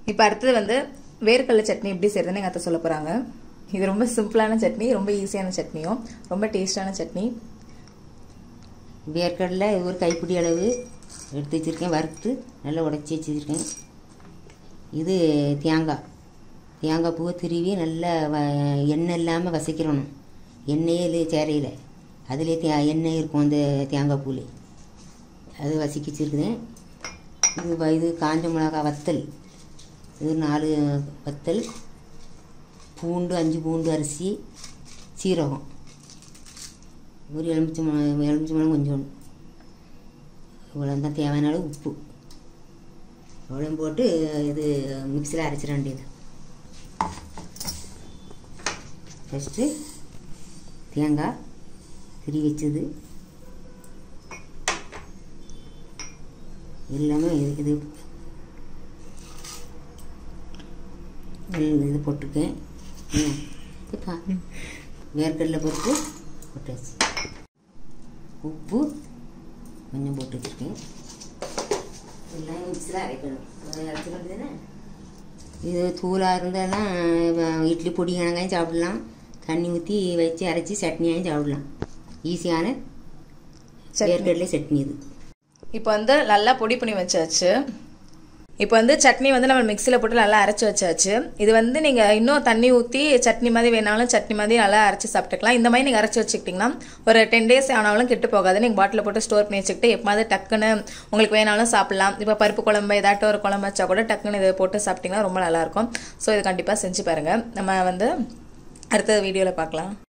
இப்போ அடுத்தது வந்து வேர்க்கடலை சட்னி எப்படி செய்யறதுன்னு எங்கள் அத்தை சொல்ல போகிறாங்க இது ரொம்ப சிம்பிளான சட்னி ரொம்ப ஈஸியான சட்னியும் ரொம்ப டேஸ்டான சட்னி வேர்க்கடலை ஒரு கைப்பிடி அளவு எடுத்து வச்சுருக்கேன் வறுத்து நல்லா உடச்சி வச்சுருக்கேன் இது தேங்காய் தேங்காய் பூவை திருவி நல்லா வ எண்ணெய் இல்லாமல் வசைக்கிறணும் எண்ணெயே இது சேரையில் அதுலேயே தே எண்ணெய் இருக்கும் அந்த தேங்காய் பூவில் அது வசிக்கி வச்சுருக்குறேன் இது வ- இது காஞ்ச மிளகா வத்தல் இது நாலு வத்தல் பூண்டு அஞ்சு பூண்டு அரிசி சீரகம் ஒரு எலுமிச்சை மலம் எலுமிச்சை மலம் கொஞ்சம் இவ்வளோ தான் தேவையான அளவு உப்பு அவ்வளோ போட்டு இது மிக்சியில் அரைச்சிட வேண்டியது ஃபஸ்ட்டு தேங்காய் திரி வச்சது எல்லாமே இது இது எல்~ இது போட்டிருக்கேன் ம். இப்போ வேர்க்கடலை பொறுத்து போட்டாச்சு உப்பு கொஞ்சம் போட்டு வச்சுருக்கேன் எல்லாம் மிக்ஸில் அரைக்கணும் அரைச்சிட வேண்டியதுதானே இது தூளாக இருந்தாலும் வ- இட்லி பொடி கணக்காயும் சாப்பிடலாம் தண்ணி ஊற்றி வச்சு அரைச்சி சட்னியாயும் சாப்பிடலாம் ஈஸியான சட்னி. வேர்க்கடலை சட்னி இது இப்போ வந்து நல்லா பொடி பண்ணி வச்சாச்சு இப்போ வந்து சட்னி வந்து நம்ம மிக்சியில் போட்டு நல்லா அரைச்சி வச்சாச்சு இது வந்து நீங்கள் இன்னும் தண்ணி ஊற்றி சட்னி மாதிரி வேணாலும் சட்னி மாதிரி நல்லா அரைச்சி சாப்பிட்டுக்கலாம் இந்த மாதிரி நீங்கள் அரைச்சி வச்சுக்கிட்டிங்கன்னா ஒரு டென் டேஸ் ஆனாலும் கெட்டு போகாது நீங்கள் பாட்டில் போட்டு ஸ்டோர் பண்ணி வச்சுக்கிட்டு எப்போது டக்குன்னு உங்களுக்கு வேணாலும் சாப்பிடலாம் இப்போ பருப்பு குழம்பு ஏதாட்டும் ஒரு குழம்பு வச்சா கூட டக்குன்னு இதை போட்டு சாப்பிட்டிங்கன்னா ரொம்ப நல்லாயிருக்கும் ஸோ இது கண்டிப்பாக செஞ்சு பாருங்கள் நம்ம வந்து அடுத்த வீடியோவில் பார்க்கலாம்